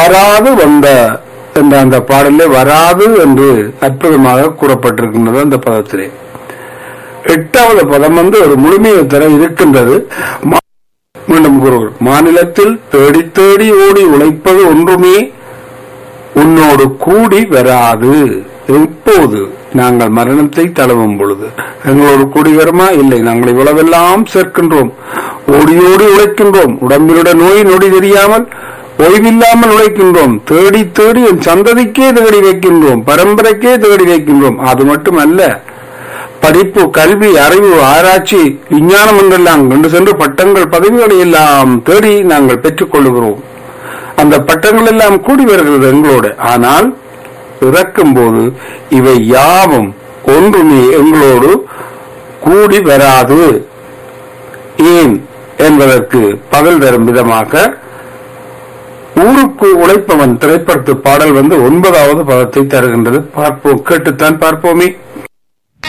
வாராது வந்த என்ற அந்த பாடலே வராது என்று அற்புதமாக கூறப்பட்டிருக்கின்றது அந்த பதத்திலே எட்டாவது பதம் வந்து ஒரு முழுமையை தர இருக்கின்றது மா- மீண்டும் கூறுவோம் மாநிலத்தில் தேடி தேடி ஓடி உழைப்பது ஒன்றுமே உன்னோடு கூடி வராது எப்போது நாங்கள் மரணத்தை தழுவும் பொழுது எங்களோடு கூடி வருமா இல்லை நாங்கள் இவ்வளவெல்லாம் சேர்க்கின்றோம் ஓடி ஓடி உழைக்கின்றோம் உடம்பிலுடைய நோய் நொடி தெரியாமல் ஓய்வில்லாமல் உழைக்கின்றோம் தேடி தேடி என் சந்ததிக்கே தேடி வைக்கின்றோம் பரம்பரைக்கே தேடி வைக்கின்றோம் அது மட்டுமல்ல படிப்பு கல்வி அறிவு ஆராய்ச்சி விஞ்ஞானம் என்றெல்லாம் கொண்டு சென்று பட்டங்கள் பதவிகளை எல்லாம் தேடி நாங்கள் பெற்றுக் கொள்ளுகிறோம் அந்த பட்டங்கள் எல்லாம் கூடி வருகிறது எங்களோடு ஆனால் இறக்கும் போது இவை யாவும் ஒன்றுமே எங்களோடு கூடி வராது ஏன் என்பதற்கு பதில் தரும் விதமாக ஊருக்கு உழைப்பவன் திரைப்படத்து பாடல் வந்து ஒன்பதாவது பதத்தை தருகின்றது பார்ப்போம் கேட்டுத்தான் பார்ப்போமே